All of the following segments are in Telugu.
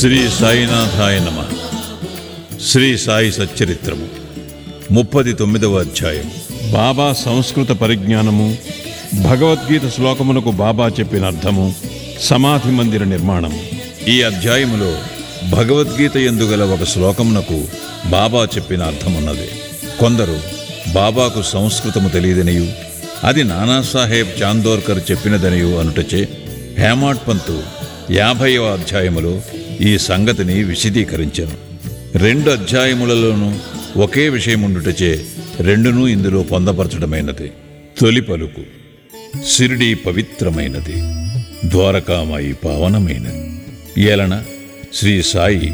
శ్రీ సాయినాథాయ నమ శ్రీ సాయి సచ్చరిత్రము ముప్పది తొమ్మిదవ అధ్యాయం బాబా సంస్కృత పరిజ్ఞానము భగవద్గీత శ్లోకమునకు బాబా చెప్పిన అర్థము సమాధి మందిర నిర్మాణము ఈ అధ్యాయములో భగవద్గీత ఎందుగల ఒక శ్లోకమునకు బాబా చెప్పిన అర్థమున్నది కొందరు బాబాకు సంస్కృతము తెలియదనియు అది నానాసాహెబ్ చాందోర్కర్ చెప్పినదనియు అనుటచే హేమాడ్ పంతు యాభైవ అధ్యాయములో ఈ సంగతిని విశదీకరించాను రెండు అధ్యాయములలోనూ ఒకే విషయముండుటచే రెండునూ ఇందులో పొందపరచడమైనది తొలి పలుకు సిరిడి పవిత్రమైనది ద్వారకామాయి పావనమైనది ఏలన శ్రీ సాయి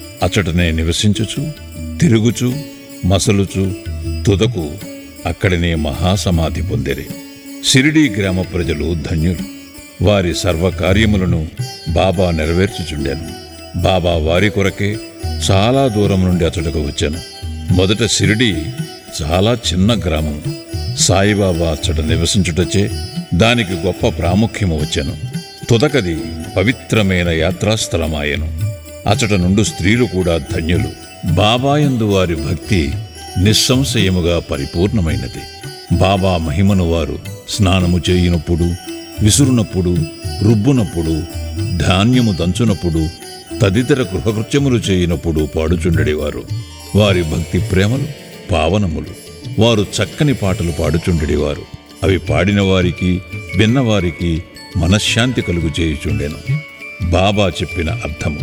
అచటనే నివసించుచు తిరుగుచు మసలుచు తుదకు అక్కడనే మహాసమాధి పొందిరి సిరిడి గ్రామ ప్రజలు ధన్యులు వారి సర్వకార్యములను బాబా నెరవేర్చుచుండాను బాబా వారి కొరకే చాలా దూరం నుండి అతడుకు వచ్చాను మొదట సిరిడి చాలా చిన్న గ్రామం సాయిబాబా అచ్చట నివసించుటచే దానికి గొప్ప ప్రాముఖ్యము వచ్చాను తుదకది పవిత్రమైన యాత్రాస్థలమాయను అచట నుండు స్త్రీలు కూడా ధన్యులు బాబాయందు వారి భక్తి నిస్సంశయముగా పరిపూర్ణమైనది బాబా మహిమను వారు స్నానము చేయునప్పుడు విసురునప్పుడు రుబ్బునప్పుడు ధాన్యము దంచునప్పుడు తదితర గృహకృత్యములు చేయునప్పుడు పాడుచుండెడివారు వారి భక్తి ప్రేమలు పావనములు వారు చక్కని పాటలు పాడుచుండెడివారు అవి పాడిన వారికి విన్నవారికి మనశ్శాంతి కలుగు చేయుచుండెను బాబా చెప్పిన అర్థము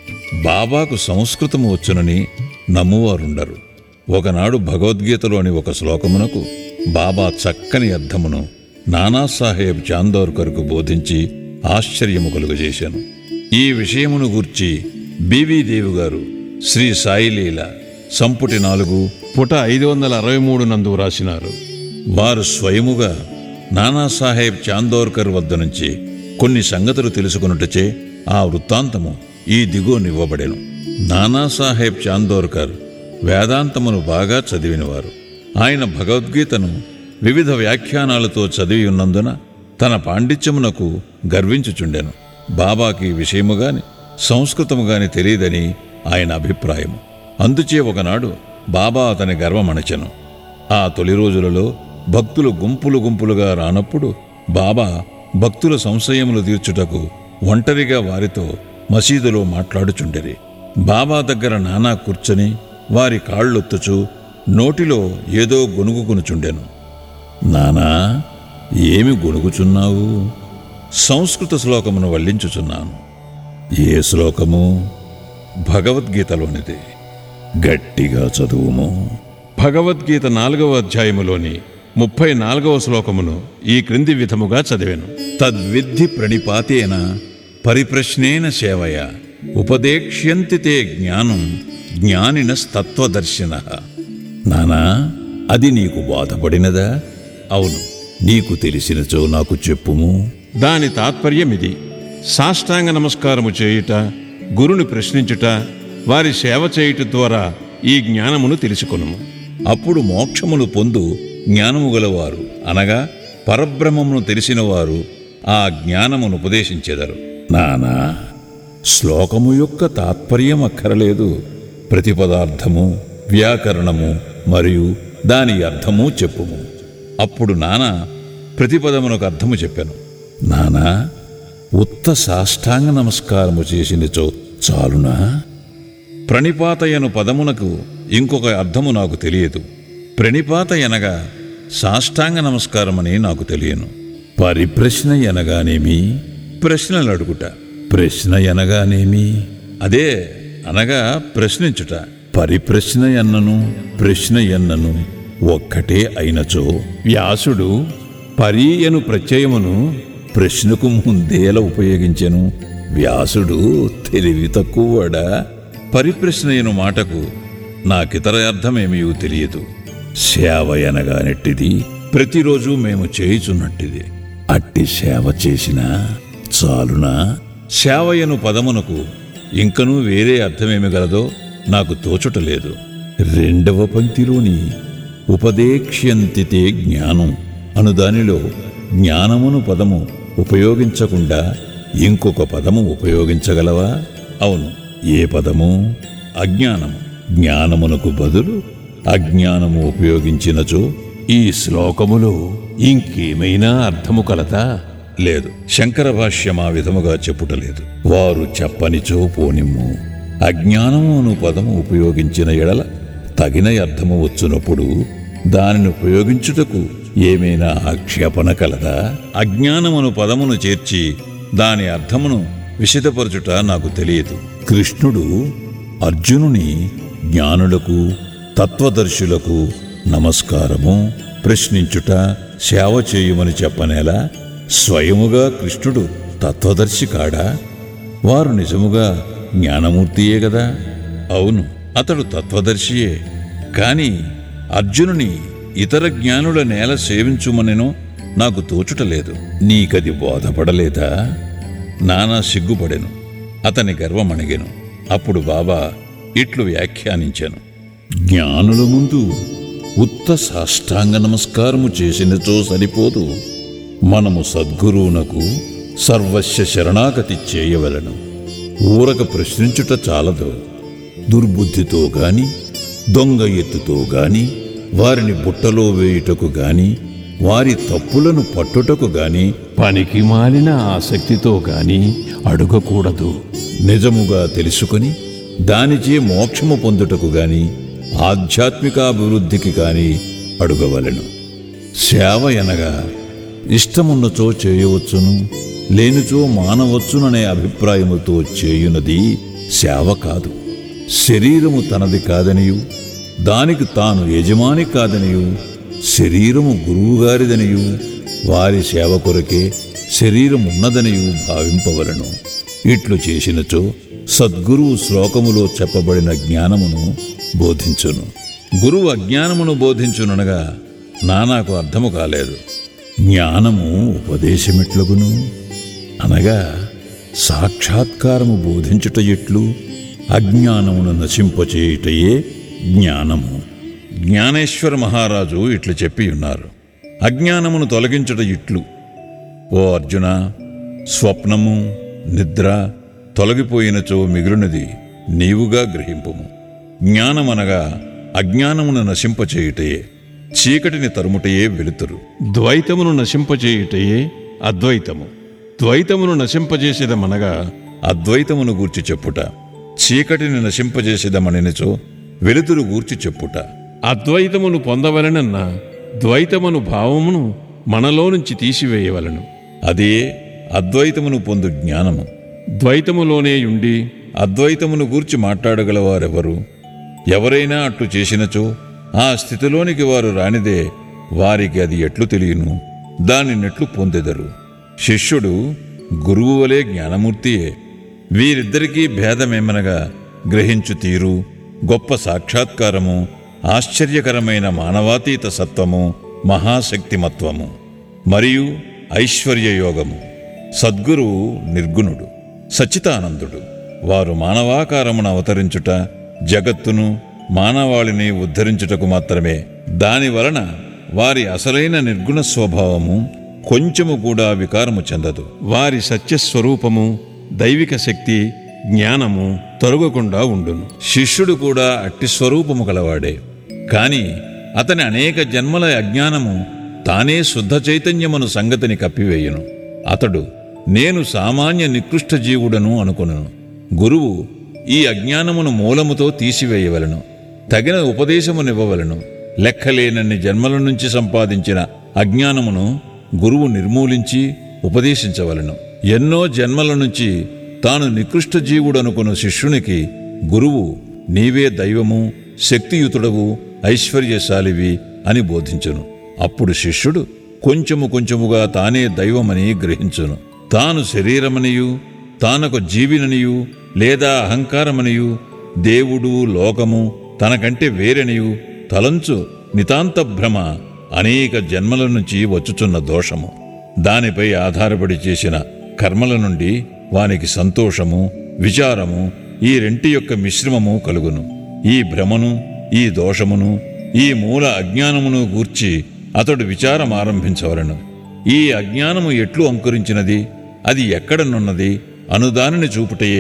బాబాకు సంస్కృతము వచ్చునని నమ్మువారుండరు ఒకనాడు భగవద్గీతలోని ఒక శ్లోకమునకు బాబా చక్కని అర్థమును నానాసాహెబ్ చాందోర్కర్కు బోధించి ఆశ్చర్యము కలుగజేశాను ఈ విషయమును గూర్చి బీవీ దేవి గారు శ్రీ సాయిలీల సంపుటి నాలుగు పుట ఐదు వందల అరవై మూడు నందు వ్రాసినారు వారు స్వయముగా నానాసాహెబ్ చాందోర్కర్ వద్ద నుంచి కొన్ని సంగతులు తెలుసుకున్నటచే ఆ వృత్తాంతము ఈ దిగువనివ్వబడెను నానాసాహెబ్ చాందోర్కర్ వేదాంతమును బాగా చదివినవారు ఆయన భగవద్గీతను వివిధ వ్యాఖ్యానాలతో చదివి ఉన్నందున తన పాండిత్యమునకు గర్వించుచుండెను బాబాకి ఈ విషయము గాని సంస్కృతము గాని తెలియదని ఆయన అభిప్రాయము అందుచే ఒకనాడు బాబా అతని గర్వమణచెను ఆ తొలి రోజులలో భక్తులు గుంపులు గుంపులుగా రానప్పుడు బాబా భక్తుల సంశయములు తీర్చుటకు ఒంటరిగా వారితో మసీదులో మాట్లాడుచుండెరి బాబా దగ్గర నానా కూర్చొని వారి కాళ్ళొత్తుచు నోటిలో ఏదో గొనుగుకొనుచుండెను నానా ఏమి గొనుగుచున్నావు సంస్కృత శ్లోకమును వల్లించుచున్నాను ఏ శ్లోకము భగవద్గీతలోనిది గట్టిగా చదువుము భగవద్గీత నాలుగవ అధ్యాయములోని ముప్పై నాలుగవ శ్లోకమును ఈ క్రింది విధముగా చదివాను తద్విద్ధి ప్రణిపాతేన పరిప్రశ్నేన సేవయ ఉపదేక్ష్యంతి తే జ్ఞానం జ్ఞానినస్తత్వదర్శిన నానా అది నీకు బాధపడినదా అవును నీకు తెలిసినచో నాకు చెప్పుము దాని తాత్పర్యం ఇది సాష్టాంగ నమస్కారము చేయుట గురుని ప్రశ్నించుట వారి సేవ చేయుట ద్వారా ఈ జ్ఞానమును తెలుసుకొనుము అప్పుడు మోక్షమును పొందు జ్ఞానము గలవారు అనగా పరబ్రహ్మమును తెలిసినవారు ఆ జ్ఞానమును ఉపదేశించెదరు నానా శ్లోకము యొక్క తాత్పర్యం అక్కరలేదు ప్రతిపదార్థము వ్యాకరణము మరియు దాని అర్థము చెప్పుము అప్పుడు నానా ప్రతిపదమునకు అర్థము చెప్పాను నానా ఉత్త సాష్టాంగ నమస్కారము చేసినచో చాలునా ప్రణిపాతయను పదమునకు ఇంకొక అర్థము నాకు తెలియదు ప్రణిపాత అనగా సాష్టాంగ నమస్కారమని నాకు తెలియను పరిప్రశ్న ఎనగానేమి ప్రశ్నలు అడుగుట ప్రశ్న ఎనగానేమి అదే అనగా ప్రశ్నించుట పరిప్రశ్న ఎన్నను ప్రశ్న ఎన్నను ఒక్కటే అయినచో వ్యాసుడు పరి అను ప్రత్యయమును ప్రశ్నకు ముందేలా ఉపయోగించెను వ్యాసుడు తెలివి తక్కువడా పరిప్రశ్నయను మాటకు నాకితర అర్థమేమీ తెలియదు సేవ ఎనగానెట్టిది ప్రతిరోజు మేము చేయుచున్నట్టిది అట్టి సేవ చేసినా చాలునా సేవయను పదమునకు ఇంకనూ వేరే అర్థమేమి గలదో నాకు తోచుటలేదు రెండవ పంక్తిలోని ఉపదేక్ష్యంతితే జ్ఞానం అను దానిలో జ్ఞానమును పదము ఉపయోగించకుండా ఇంకొక పదము ఉపయోగించగలవా అవును ఏ పదము అజ్ఞానము జ్ఞానమునకు బదులు అజ్ఞానము ఉపయోగించినచో ఈ శ్లోకములో ఇంకేమైనా అర్థము కలదా లేదు శంకర భాష్యం ఆ విధముగా చెప్పుటలేదు వారు చెప్పనిచో పోనిమ్ము అజ్ఞానము అను పదము ఉపయోగించిన ఎడల తగిన అర్థము వచ్చినప్పుడు దానిని ఉపయోగించుటకు ఏమైనా ఆక్షేపణ కలదా అజ్ఞానమును పదమును చేర్చి దాని అర్థమును విశదపరచుట నాకు తెలియదు కృష్ణుడు అర్జునుని జ్ఞానులకు తత్వదర్శులకు నమస్కారము ప్రశ్నించుట సేవ చేయుమని చెప్పనేలా స్వయముగా కృష్ణుడు తత్వదర్శి కాడా వారు నిజముగా జ్ఞానమూర్తియే గదా అవును అతడు తత్వదర్శియే కాని అర్జునుని ఇతర జ్ఞానుల నేల సేవించుమనెనో నాకు తోచుటలేదు నీకది బోధపడలేదా నానా సిగ్గుపడెను అతని గర్వమణిగెను అప్పుడు బాబా ఇట్లు వ్యాఖ్యానించాను జ్ఞానుల ముందు ఉత్త సాష్టాంగ నమస్కారము చేసినచో సరిపోదు మనము సద్గురువునకు సర్వస్య శరణాగతి చేయవలను ఊరక ప్రశ్నించుట చాలదు దుర్బుద్ధితో గాని దొంగ ఎత్తుతో గాని వారిని బుట్టలో వేయుటకు గాని వారి తప్పులను పట్టుటకు గాని పనికి మాలిన ఆసక్తితో గాని అడగకూడదు నిజముగా తెలుసుకొని దానిచే మోక్షము పొందుటకు గాని ఆధ్యాత్మికాభివృద్ధికి కాని అడుగవలెను సేవ ఎనగా ఇష్టమున్నచో చేయవచ్చును లేనిచో మానవచ్చుననే అభిప్రాయముతో చేయునది సేవ కాదు శరీరము తనది కాదనియు దానికి తాను యజమాని కాదనియు శరీరము గురువుగారిదనియు వారి సేవ కొరకే శరీరం ఉన్నదనియు భావింపవలను ఇట్లు చేసినచో సద్గురువు శ్లోకములో చెప్పబడిన జ్ఞానమును బోధించును గురువు అజ్ఞానమును బోధించుననగా నానాకు అర్థము కాలేదు జ్ఞానము ఉపదేశమిట్లగును అనగా సాక్షాత్కారము బోధించుట ఎట్లు అజ్ఞానమును నశింపచేయుటయే జ్ఞానము జ్ఞానేశ్వర మహారాజు ఇట్లు చెప్పి ఉన్నారు అజ్ఞానమును తొలగించుట ఇట్లు ఓ అర్జున స్వప్నము నిద్ర తొలగిపోయినచో మిగులునది నీవుగా గ్రహింపుము జ్ఞానమనగా అజ్ఞానమును నశింపచేయుటయే చీకటిని తరుముటయే వెలుతురు ద్వైతమును నశింపజేయుటయే అద్వైతము ద్వైతమును నశింపజేసేదమనగా అద్వైతమును గూర్చి చెప్పుట చీకటిని నశింపజేసేదమనినచో వెలుతురు గూర్చి చెప్పుట అద్వైతమును పొందవలనన్న ద్వైతమును భావమును మనలో నుంచి తీసివేయవలను అదే అద్వైతమును పొందు జ్ఞానము ద్వైతములోనే ఉండి అద్వైతమును గూర్చి మాట్లాడగలవారెవరు ఎవరైనా అట్లు చేసినచో ఆ స్థితిలోనికి వారు రానిదే వారికి అది ఎట్లు తెలియను దానినెట్లు పొందెదరు శిష్యుడు గురువు వలె జ్ఞానమూర్తియే వీరిద్దరికీ భేదమేమనగా గ్రహించు తీరు గొప్ప సాక్షాత్కారము ఆశ్చర్యకరమైన మానవాతీత సత్వము మహాశక్తిమత్వము మరియు ఐశ్వర్య యోగము సద్గురువు నిర్గుణుడు సచ్చితానందుడు వారు మానవాకారమున అవతరించుట జగత్తును మానవాళిని ఉద్ధరించుటకు మాత్రమే దాని వలన వారి అసలైన నిర్గుణ స్వభావము కొంచెము కూడా వికారము చెందదు వారి సత్యస్వరూపము దైవిక శక్తి జ్ఞానము తొలగకుండా ఉండును శిష్యుడు కూడా అట్టి స్వరూపము గలవాడే కాని అతని అనేక జన్మల అజ్ఞానము తానే శుద్ధ చైతన్యమును సంగతిని కప్పివేయును అతడు నేను సామాన్య నికృష్ట జీవుడను అనుకొనును గురువు ఈ అజ్ఞానమును మూలముతో తీసివేయవలను తగిన ఉపదేశమునివ్వవలను లెక్కలేనన్ని జన్మల నుంచి సంపాదించిన అజ్ఞానమును గురువు నిర్మూలించి ఉపదేశించవలను ఎన్నో జన్మల నుంచి తాను నికృష్ట జీవుడనుకున్న శిష్యునికి గురువు నీవే దైవము శక్తియుతుడవు ఐశ్వర్యశాలివి అని బోధించును అప్పుడు శిష్యుడు కొంచెము కొంచెముగా తానే దైవమని గ్రహించును తాను శరీరమనియు తానొక జీవిననియు లేదా అహంకారమనియు దేవుడు లోకము తనకంటే వేరనియు తలంచు నితాంత భ్రమ అనేక జన్మల నుంచి వచ్చుచున్న దోషము దానిపై ఆధారపడి చేసిన కర్మల నుండి వానికి సంతోషము విచారము ఈ రెంటి యొక్క మిశ్రమము కలుగును ఈ భ్రమను ఈ దోషమును ఈ మూల అజ్ఞానమును గూర్చి అతడు విచారం ఆరంభించవలను ఈ అజ్ఞానము ఎట్లు అంకురించినది అది ఎక్కడనున్నది అనుదానిని చూపుటయే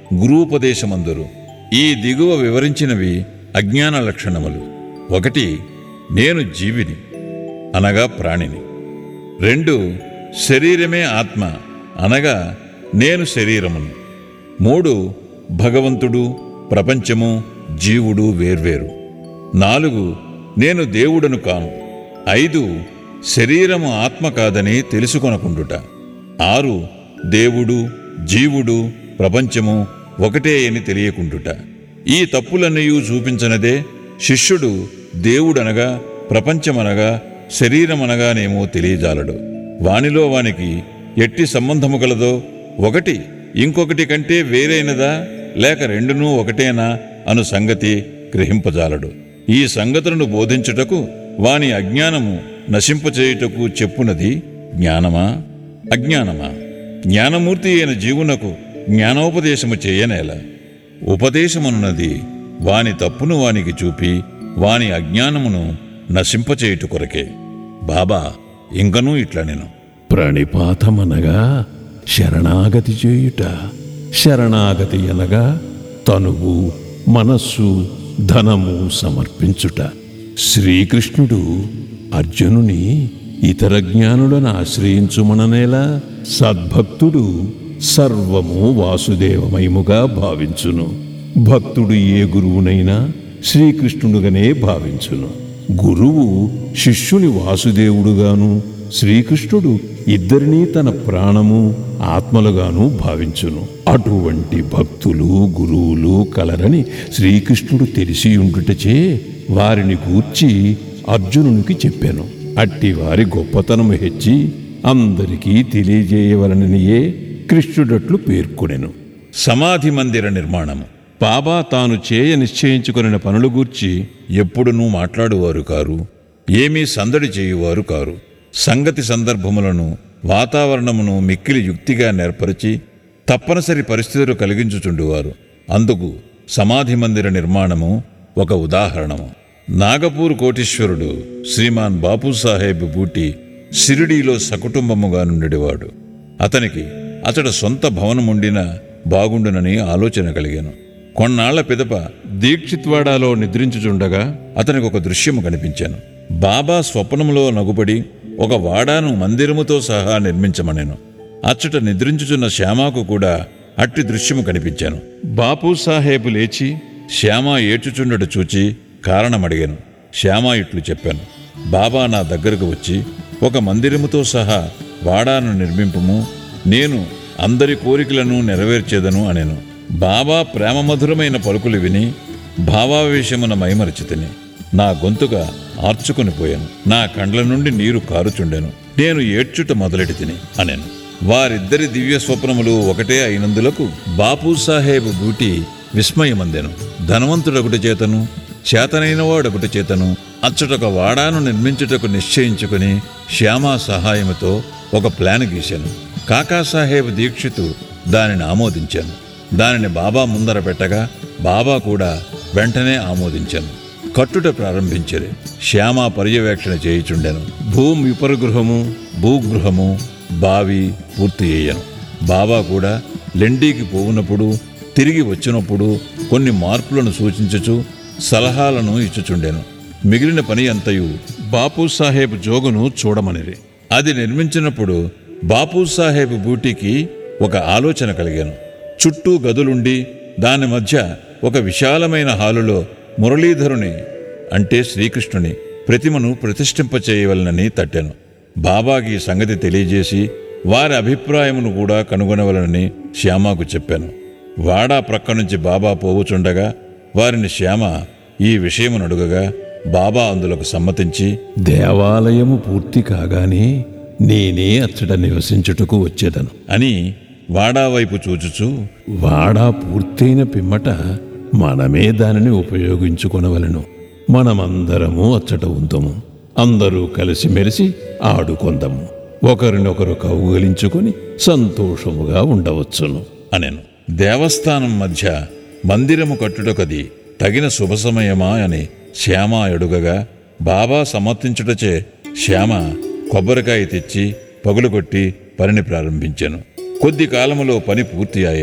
గురూపదేశమందురు ఈ దిగువ వివరించినవి అజ్ఞాన లక్షణములు ఒకటి నేను జీవిని అనగా ప్రాణిని రెండు శరీరమే ఆత్మ అనగా నేను శరీరమును మూడు భగవంతుడు ప్రపంచము జీవుడు వేర్వేరు నాలుగు నేను దేవుడను కాను ఐదు శరీరము ఆత్మ కాదని తెలుసుకొనకుండుట ఆరు దేవుడు జీవుడు ప్రపంచము ఒకటే అని తెలియకుండుట ఈ తప్పులన్నయూ చూపించనదే శిష్యుడు దేవుడనగా ప్రపంచమనగా శరీరమనగానేమో తెలియజాలడు వానిలో వానికి ఎట్టి సంబంధము కలదో ఒకటి ఇంకొకటి కంటే వేరైనదా లేక రెండునూ ఒకటేనా అను సంగతి గ్రహింపజాలడు ఈ సంగతులను బోధించుటకు వాని అజ్ఞానము నశింపచేయుటకు చెప్పునది జ్ఞానమా అజ్ఞానమా జ్ఞానమూర్తి అయిన జీవునకు జ్ఞానోపదేశము చేయనేల ఉపదేశమనున్నది వాని తప్పును వానికి చూపి వాని అజ్ఞానమును నశింపచేయుట కొరకే బాబా ఇంకనూ ఇట్లా నేను ప్రణిపాతమనగా శరణాగతి చేయుట శరణాగతి అనగా తనువు మనస్సు ధనము సమర్పించుట శ్రీకృష్ణుడు అర్జునుని ఇతర జ్ఞానులను ఆశ్రయించుమననేలా సద్భక్తుడు సర్వము వాసుదేవమయముగా భావించును భక్తుడు ఏ గురువునైనా శ్రీకృష్ణుడుగానే భావించును గురువు శిష్యుని వాసుదేవుడుగాను శ్రీకృష్ణుడు ఇద్దరినీ తన ప్రాణము ఆత్మలుగాను భావించును అటువంటి భక్తులు గురువులు కలరని శ్రీకృష్ణుడు తెలిసి ఉండుటచే వారిని గూర్చి అర్జునునికి చెప్పాను అట్టి వారి గొప్పతనము హెచ్చి అందరికీ తెలియజేయవలననియే కృష్ణుడట్లు పేర్కొనెను సమాధి మందిర నిర్మాణము బాబా తాను చేయ నిశ్చయించుకొనిన పనుల గూర్చి ఎప్పుడునూ మాట్లాడువారు కారు ఏమీ సందడి చేయువారు కారు సంగతి సందర్భములను వాతావరణమును మిక్కిలి యుక్తిగా నేర్పరిచి తప్పనిసరి పరిస్థితులు కలిగించుచుండువారు అందుకు సమాధి మందిర నిర్మాణము ఒక ఉదాహరణము నాగపూర్ కోటీశ్వరుడు శ్రీమాన్ బాపూసాహెబ్ బూటి సిరిడీలో సకుటుంబముగా నుండివాడు అతనికి అతడు సొంత భవనముండిన బాగుండునని ఆలోచన కలిగాను కొన్నాళ్ల పిదప దీక్షిత్వాడాలో నిద్రించుచుండగా అతనికి ఒక దృశ్యము కనిపించాను బాబా స్వప్నములో నగుబడి ఒక వాడాను మందిరముతో సహా నిర్మించమనెను అచ్చట నిద్రించుచున్న శ్యామాకు కూడా అట్టి దృశ్యము కనిపించాను బాపు సాహేబు లేచి శ్యామ ఏడ్చుచుండట చూచి కారణమడిగాను శ్యామ ఇట్లు చెప్పాను బాబా నా దగ్గరకు వచ్చి ఒక మందిరముతో సహా వాడాను నిర్మింపుము నేను అందరి కోరికలను నెరవేర్చేదను అనెను బాబా ప్రేమమధురమైన పలుకులు విని భావావేశమున మైమరచితిని నా గొంతుక ఆర్చుకుని పోయాను నా కండ్ల నుండి నీరు కారుచుండెను నేను ఏడ్చుట మొదలెడి తిని అనెను వారిద్దరి దివ్య స్వప్నములు ఒకటే అయినందులకు బాపు సాహేబ్ బూటి విస్మయమందెను ధనవంతుడొకటి చేతను చేతనైన వాడొకటి చేతను అచ్చటొక వాడాను నిర్మించుటకు నిశ్చయించుకుని శ్యామా సహాయముతో ఒక ప్లాన్ గీశాను కాకాసాహేబ్ దీక్షితు దానిని ఆమోదించాను దానిని బాబా ముందర పెట్టగా బాబా కూడా వెంటనే ఆమోదించాను కట్టుట ప్రారంభించరు శ్యామ పర్యవేక్షణ చేయుచుండెను భూమి విపరగృహము భూగృహము బావి పూర్తి చేయను బాబా కూడా లెండీకి పోవునప్పుడు తిరిగి వచ్చినప్పుడు కొన్ని మార్పులను సూచించుచు సలహాలను ఇచ్చుచుండెను మిగిలిన పని అంతయు బాపు సాహేబ్ జోగును చూడమనిరి అది నిర్మించినప్పుడు బాపు సాహెబ్ బూటీకి ఒక ఆలోచన కలిగాను చుట్టూ గదులుండి దాని మధ్య ఒక విశాలమైన హాలులో మురళీధరుని అంటే శ్రీకృష్ణుని ప్రతిమను ప్రతిష్ఠింపచేయవలనని తట్టాను బాబాకి ఈ సంగతి తెలియజేసి వారి అభిప్రాయమును కూడా కనుగొనవలనని శ్యామకు చెప్పాను వాడా ప్రక్క నుంచి బాబా పోవుచుండగా వారిని శ్యామ ఈ విషయమును అడుగగా బాబా అందులకు సమ్మతించి దేవాలయము పూర్తి కాగానే నేనే అచ్చట నివసించుటకు వచ్చేదను అని వాడా వైపు చూచుచూ వాడా పూర్తయిన పిమ్మట మనమే దానిని ఉపయోగించుకొనవలను మనమందరము అచ్చట ఉందము అందరూ కలిసిమెలిసి ఆడుకొందము ఒకరినొకరు కౌగలించుకొని సంతోషముగా ఉండవచ్చును అనెను దేవస్థానం మధ్య మందిరము కట్టుటకది తగిన శుభ సమయమా అని శ్యామ అడుగగా బాబా సమర్థించుటచే శ్యామ కొబ్బరికాయ తెచ్చి పగులుకొట్టి పనిని ప్రారంభించాను కొద్ది కాలములో పని పూర్తి అయ్యాను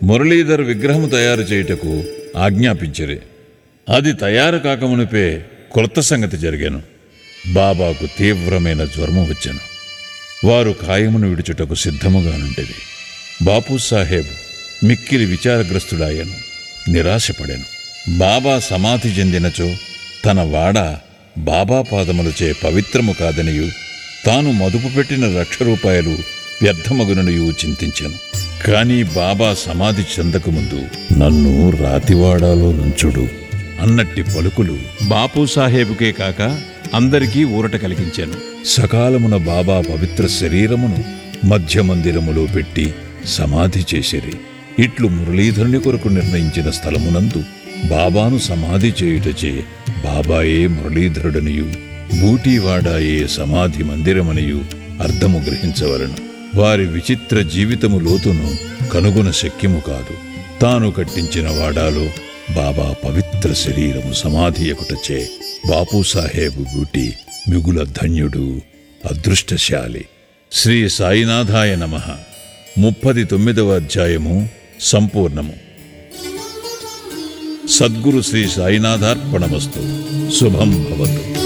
మురళీధర్ విగ్రహము తయారు చేయుటకు ఆజ్ఞాపించిరి అది తయారు కాకమునిపే కొత్త సంగతి జరిగాను బాబాకు తీవ్రమైన జ్వరము వచ్చాను వారు కాయమును విడుచుటకు సిద్ధముగా నుండేది బాపు సాహెబ్ మిక్కిలి విచారగ్రస్తుడాయను నిరాశపడాను బాబా సమాధి చెందినచో తన వాడ బాబా పాదములచే పవిత్రము కాదనియు తాను మదుపు పెట్టిన లక్ష రూపాయలు వ్యర్థమగుననియు చింతించాను కానీ బాబా సమాధి చెందకముందు నన్ను రాతివాడాలో నుంచుడు అన్నట్టి పలుకులు బాపు సాహేబుకే కాక అందరికీ ఊరట కలిగించాను సకాలమున బాబా పవిత్ర శరీరమును మధ్య మందిరములో పెట్టి సమాధి చేసిరి ఇట్లు మురళీధరుని కొరకు నిర్ణయించిన స్థలమునందు బాబాను సమాధి చేయుటచే బాబాయే మురళీధరుడనియు బూటీవాడాయే సమాధి మందిరమనియు అర్థము గ్రహించవలను వారి విచిత్ర జీవితము లోతును కనుగొన శక్యము కాదు తాను కట్టించిన వాడాలో బాబా పవిత్ర శరీరము సమాధి ఎక్కుటచే బాపు సాహేబు బూటి మిగుల ధన్యుడు అదృష్టశాలి శ్రీ సాయినాథాయ నమ ముప్పది తొమ్మిదవ అధ్యాయము సంపూర్ణము సద్గురు శ్రీ సాయినాథార్పణమస్తు శుభం భవతు